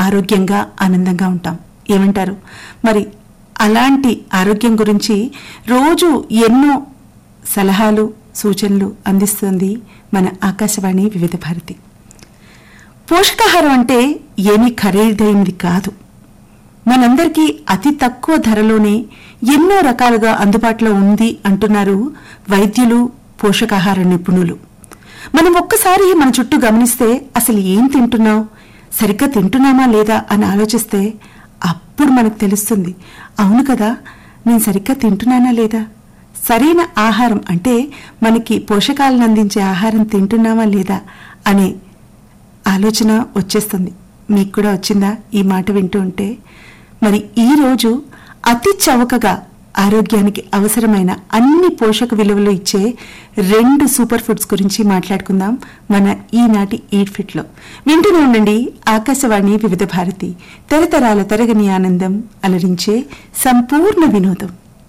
ఆరోగ్యంగా ఆనందంగా ఉంటాం ఏమంటారు మరి అలాంటి ఆరోగ్యం గురించి రోజు ఎన్నో సలహాలు సూచనలు అందిస్తుంది మన ఆకాశవాణి వివిధ భారతి పోషకాహారం అంటే ఏమీ ఖరీదైనది కాదు మనందరికీ అతి తక్కువ ధరలోనే ఎన్నో రకాలుగా అందుబాటులో ఉంది అంటున్నారు వైద్యులు పోషకాహార నిపుణులు మనం ఒక్కసారి మన చుట్టూ గమనిస్తే అసలు ఏం తింటున్నావు సరిగ్గా తింటున్నామా లేదా అని ఆలోచిస్తే అప్పుడు మనకు తెలుస్తుంది అవును కదా నేను సరిగ్గా తింటున్నానా లేదా సరైన ఆహారం అంటే మనకి పోషకాలను అందించే ఆహారం తింటున్నామా లేదా అనే ఆలోచన వచ్చేస్తుంది మీకు కూడా వచ్చిందా ఈ మాట వింటూ ఉంటే మరి ఈ రోజు అతి చవకగా ఆరోగ్యానికి అవసరమైన అన్ని పోషక విలువలు ఇచ్చే రెండు సూపర్ ఫుడ్స్ గురించి మాట్లాడుకుందాం మన ఈనాటి ఈట్ ఫిట్ లో వింటూనే ఉండండి ఆకాశవాణి వివిధ భారతి తరతరాల తరగని ఆనందం అలరించే సంపూర్ణ వినోదం